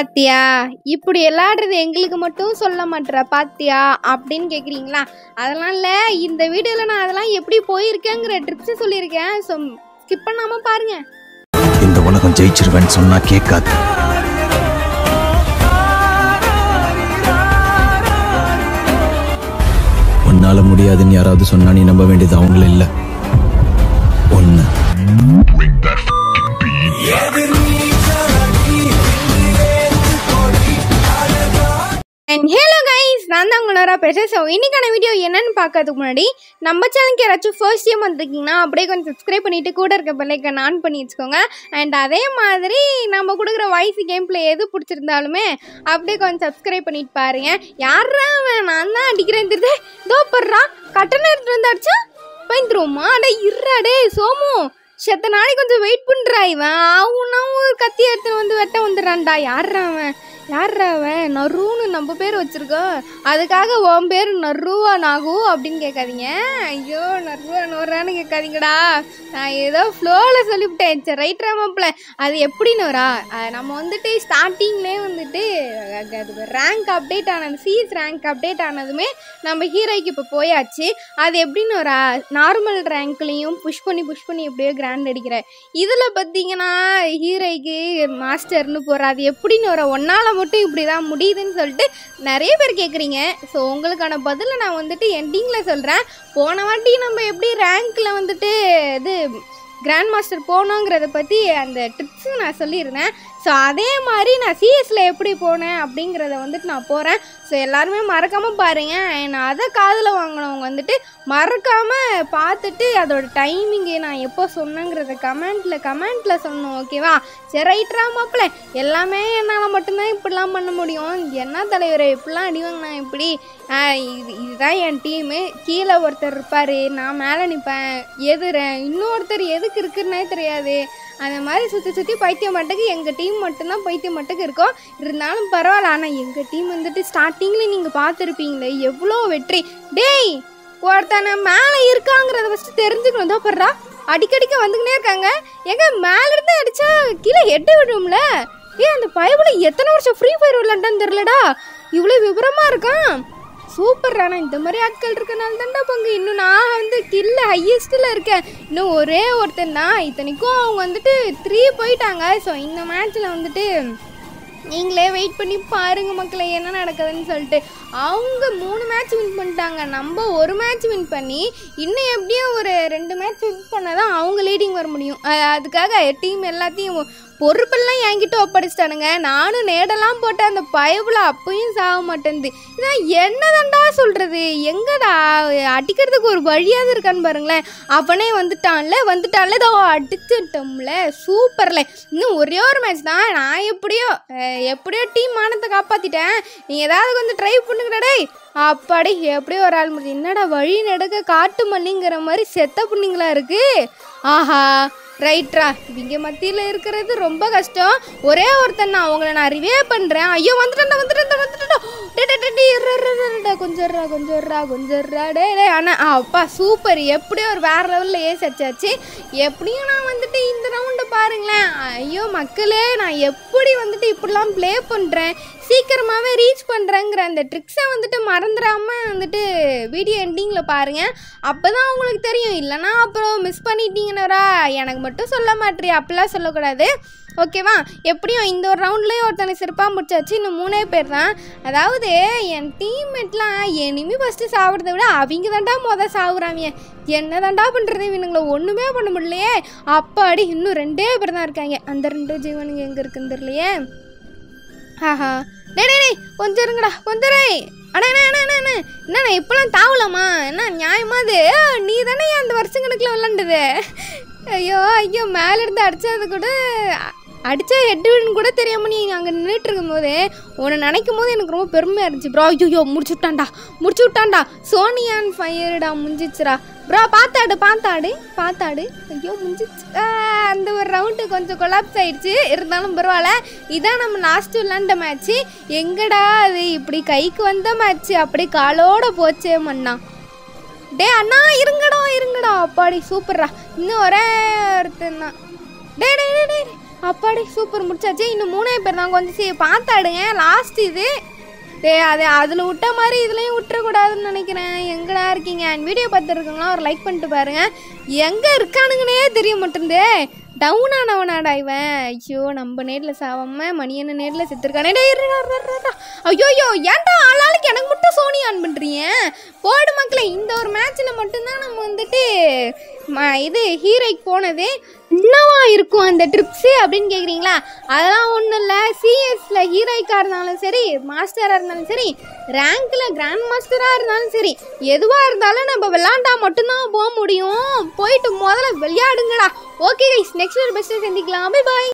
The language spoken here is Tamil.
பாத்தியா இப்படி விளாடுறது எங்களுக்கு மட்டும் சொல்ல மாட்ற பாத்தியா அப்படின்னு கேக்குறீங்களா அதெல்லாம் இல்ல இந்த வீடியோல நான் அதெல்லாம் எப்படி போயிருக்கேங்கிற ட்ரிப்ஸ் சொல்லியிருக்கேன் ஸோ ஸ்கிப் பண்ணாம பாருங்க இந்த உலகம் ஜெயிச்சிருவேன்னு சொன்னா கேட்காது உன்னால முடியாதுன்னு யாராவது சொன்னா நீ நம்ப வேண்டியது அவங்கள இல்ல ஒண்ணு அண்ட் ஹலோ கைஸ் நான் தான் உங்களோட பேசுகிறேன் ஸோ இன்னைக்கான வீடியோ என்னன்னு பார்க்கறதுக்கு முன்னாடி நம்ம சேனலுக்கு யாராச்சும் ஃபர்ஸ்ட் டைம் வந்திருக்கீங்கன்னா அப்படியே கொஞ்சம் சப்ஸ்கிரைப் பண்ணிட்டு கூட இருக்க பெல்லைக்கன் ஆன் பண்ணி வச்சுக்கோங்க அண்ட் அதே மாதிரி நம்ம கொடுக்குற வாய்ஸ் கேம் பிளே எது பிடிச்சிருந்தாலுமே அப்படியே கொஞ்சம் சப்ஸ்கிரைப் பண்ணிட்டு பாருங்க யாரா அவன் நான் தான் அடிக்கிறேன் தெரியுது இதோ படுறா கட்டணம் எடுத்துட்டு வந்து அடிச்சா பயந்துருவோமா அட இருடா டே சோமு செத்த நாளைக்கு கொஞ்சம் வெயிட் பண்ணுறா இவன் அவனா ஒரு கத்தி எடுத்துன்னு வந்து வெட்ட வந்துடுறான்டா யார்ரா அவன் யார்ரா அவன் நருன்னு நம்ம பேர் வச்சிருக்கோம் அதுக்காக உன் பேர் நருவா நாகு அப்படின்னு கேட்காதீங்க ஐயோ நருவா நோரான்னு கேட்காதீங்கடா நான் ஏதோ ஃப்ளோவில் சொல்லிவிட்டேன் சரி ரைட் ராமப்பில் அது எப்படி நோரா அஹ் நம்ம வந்துட்டு ஸ்டார்டிங்லேயே வந்துட்டு அது- அது ரேங்க் அப்டேட் ஆனது சிஎஸ் ரேங்க் அப்டேட் ஆனதுமே நம்ம ஹீரோய்க்கு இப்போ போயாச்சு அது எப்படின்னு ஒரு நார்மல் ரேங்க்லேயும் புஷ் பண்ணி புஷ் பண்ணி எப்படியோ கிராண்ட் அடிக்கிற இதில் பார்த்தீங்கன்னா ஹீரோய்க்கு மாஸ்டர்னு போகிற அது எப்படின்னு ஒரு ஒன்றால் மட்டும் இப்படி தான் முடியுதுன்னு சொல்லிட்டு நிறைய பேர் கேட்குறீங்க ஸோ உங்களுக்கான பதிலை நான் வந்துட்டு எண்டிங்கில் சொல்கிறேன் போன வாட்டி நம்ம எப்படி ரேங்க்கில் வந்துட்டு இது கிராண்ட் மாஸ்டர் போனோங்கிறத பற்றி அந்த ட்ரிப்ஸும் நான் சொல்லியிருந்தேன் ஸோ அதே மாதிரி நான் சிஎஸில் எப்படி போனேன் அப்படிங்கிறத வந்துட்டு நான் போகிறேன் ஸோ எல்லாருமே மறக்காமல் பாருங்கள் நான் அதை காதில் வாங்கினவங்க வந்துட்டு மறக்காமல் பார்த்துட்டு அதோட டைமிங்கு நான் எப்போ சொன்னேங்கிறத கமெண்ட்டில் கமெண்ட்டில் சொல்லணும் ஓகேவா சரி ரைட்ரா மாப்பிள்ள எல்லாமே என்னால் மட்டும்தான் இப்படிலாம் பண்ண முடியும் என்ன தலைவரே இப்படிலாம் அடி வாங்கினா இப்படி ஆஹ் இது இதுதான் என் டீமு கீழே ஒருத்தர் இருப்பார் நான் மேலே நிற்பேன் எதுறேன் இன்னொருத்தர் எதுக்கு இருக்குன்னே தெரியாது அந்த மாதிரி சுற்றி சுற்றி பைத்தியம் மட்டுக்கு எங்கள் டீம் மட்டும்தான் பைத்தியம் மட்டுக்கு இருக்கோம் இருந்தாலும் பரவாயில்ல ஆனால் எங்கள் டீம் வந்துட்டு ஸ்டார்டிங்கில் நீங்கள் பார்த்துருப்பீங்களே எவ்வளோ வெற்றி டேய் ஒருத்தனை மேலே இருக்காங்கிறத ஃபஸ்ட்டு தெரிஞ்சுக்கணும் தான் படுறா அடிக்கடிக்க வந்துக்கினே இருக்காங்க எங்க மேலேருந்து அடித்தா கீழே எட்ட விடும்ல ஏ அந்த பயபுல எத்தனை வருஷம் ஃப்ரீ ஃபயர் விளாண்டான்னு தெரிலடா இவ்வளோ விவரமாக இருக்கான் சூப்பர் ராணா இந்த மாதிரி ஆட்கள் இருக்கனால தான்டா பங்கு இன்னும் நான் வந்து கில்ல ஹையஸ்ட்டில் இருக்கேன் இன்னும் ஒரே ஒருத்தன் தான் இத்தனைக்கும் அவங்க வந்துட்டு த்ரீ போயிட்டாங்க ஸோ இந்த மேட்ச்சில் வந்துட்டு நீங்களே வெயிட் பண்ணி பாருங்க மக்களே என்ன நடக்குதுன்னு சொல்லிட்டு அவங்க மூணு மேட்ச் வின் பண்ணிட்டாங்க நம்ம ஒரு மேட்ச் வின் பண்ணி இன்னும் எப்படியும் ஒரு ரெண்டு மேட்ச் வின் பண்ணால் தான் அவங்க லீடிங் வர முடியும் அஹ் அதுக்காக டீம் எல்லாத்தையும் பொறுப்பெல்லாம் என்கிட்ட ஒப்படைச்சிட்டானுங்க நானும் நேடெல்லாம் போட்டேன் அந்த பயவில் அப்பயும் சாக மாட்டேன்து இதான் என்னதான்டா சொல்கிறது எங்கடா அடிக்கிறதுக்கு ஒரு வழியாவது இருக்கான்னு பாருங்களேன் அவனே வந்துட்டான்ல வந்துட்டான்ல இதோ அடிச்சுட்டோம்ல சூப்பர்ல இன்னும் ஒரே ஒரு மேட்ச் தான் நான் எப்படியோ அஹ், எப்படியோ டீம் மானத்தை காப்பாற்றிட்டேன் நீ ஏதாவது கொஞ்சம் ட்ரை பண்ணுங்கடா டேய் அப்பாடி எப்படியோ ஒரு ஆள் முடிஞ்சு என்னடா வழி நடக்க காட்டு மல்லிங்கிற மாதிரி செத்த புண்ணிங்களா இருக்கு ஆஹா ரைட்ரா இவங்க மத்தியில் இருக்கிறது ரொம்ப கஷ்டம் ஒரே ஒருத்தன் நான் உங்களை நான் ரிவே பண்ணுறேன் ஐயோ வந்துட்டேன்டா வந்துட்டேன் வந்துட்டேன் டே டே, டே, டே, இருடா, இருடா, இருடா, கொஞ்சம் இருடா, கொஞ்சம் இருடா, கொஞ்சம் இருடா, டே டே ஆனால் அப்பா சூப்பர் எப்படியோ ஒரு வேறு லெவலில் ஏஸ் அச்சாச்சு எப்படியும் நான் வந்துட்டு இந்த ரவுண்டை பாருங்களேன் ஐயோ மக்களே நான் எப்படி வந்துட்டு இப்படிலாம் ப்ளே பண்ணுறேன் சீக்கிரமாகவே ரீச் பண்ணுறேங்கிற அந்த ட்ரிக்ஸை வந்துட்டு மறந்துடாமல் வந்துட்டு வீடியோ எண்டிங்கில் பாருங்கள் அப்போ தான் உங்களுக்கு தெரியும் இல்லைனா அப்புறம் மிஸ் பண்ணிட்டீங்கன்னாரா எனக்கு மட்டும் சொல்ல மாட்டேறியா அப்படிலாம் சொல்லக்கூடாது ஓகேவா எப்படியும் இந்த ஒரு ரவுண்ட்லேயும் ஒருத்தனை சிறப்பாக முடிச்சாச்சு இன்னும் மூணே பேர் தான் அதாவது என் டீம்மேட்லாம் எனிமி ஃபஸ்ட்டு சாப்பிட்றத விட அவங்க தாண்டா மொதல் சாகுறாங்க என்ன தாண்டா பண்ணுறது இவனுங்களை ஒன்றுமே பண்ண முடியலையே அப்பாடி இன்னும் ரெண்டே பேர் தான் இருக்காங்க அந்த ரெண்டு ஜீவனுங்க எங்கே இருக்குன்னு தெரியலையே ஆஹா டே டே டேய், கொஞ்சம் இருங்கடா கொஞ்சம் டேய். அண்ணா என்ன என்ன என்ன என்ன என்ன இப்போலாம் தாவலாமா என்ன நியாயமா அது ஆ, நீ தானே அந்த வருஷம் கணக்கில் விளாண்டுது ஐயோ ஐயோ மேலேருந்து அடித்தது கூட அ- அடித்தா ஹெட்வின் கூட தெரியாம நீ அங்கே நின்றுட்டு இருக்கும் போதே உன்னை நினைக்கும் போது எனக்கு ரொம்ப பெருமையாக இருந்துச்சு ப்ரோ ஐயோ முடிச்சு விட்டான்டா முடிச்சு விட்டான்டா சோனியான் ஃபயர்டா முடிஞ்சிச்சுடா ப்ரோ பார்த்தாடு பார்த்தாடு பார்த்தாடு ஐயோ முடிஞ்சிச்சு ஆ, அந்த ஒரு ரவுண்டு கொஞ்சம் கொலாப்ஸ் ஆயிடுச்சு இருந்தாலும் பரவாயில்ல இதான் நம்ம லாஸ்ட் விளாண்ட மேட்ச்சு எங்கடா அது இப்படி கைக்கு வந்த மேட்ச்சு அப்படியே காலோட போச்சே மண்ணா டே அண்ணா இருங்கடா இருங்கடா அப்பாடி சூப்பர்ரா இன்னும் ஒரே ஒருத்தன் தான் டே டே டே டே அப்பாடி சூப்பர் முடிச்சாச்சு இன்னும் மூணே பேர் தான் கொஞ்சம் சரி பார்த்தாடுங்க லாஸ்ட் இது டே அது அதில் விட்ட மாதிரி இதுலேயும் விட்டுறக்கூடாதுன்னு நினைக்கிறேன் எங்கடா இருக்கீங்க என் வீடியோ பார்த்துருக்கீங்களா ஒரு லைக் பண்ணிட்டு பாருங்க எங்கே இருக்கானுங்கன்னே தெரிய மாட்டேங்குதே டவுன் ஆனவனாடா இவன் ஐயோ நம்ம நேரில் சாவாம மணியன நேரில் செத்துருக்கானே டேய் இருடா, இருடா, இருடா, இருடா. ஐயோ ஐயோ ஏன்டா ஆளாளுக்கு எனக்கு மட்டும் சோனி ஆன் பண்ணுறீங்க போடு மக்களே இந்த ஒரு மேட்ச்சில் மட்டும்தான் நம்ம வந்துட்டு ம- இது ஹீரோய்க்கு போனது என்னவா இருக்கும் அந்த ட்ரிப்ஸு அப்படின்னு கேட்குறீங்களா அதெல்லாம் ஒன்றும் இல்லை சிஎஸ்ல ஹீரோய்க்காக இருந்தாலும் சரி மாஸ்டராக இருந்தாலும் சரி ரேங்க்கில் கிராண்ட் மாஸ்டராக இருந்தாலும் சரி எதுவாக இருந்தாலும் நம்ம விளாண்டா மட்டும்தான் போக முடியும் போயிட்டு முதல்ல விளையாடுங்கடா ஓகே கைஸ் நெக்ஸ்ட் ஒரு பெஸ்ட்டு சந்திக்கலாம் பை பாய்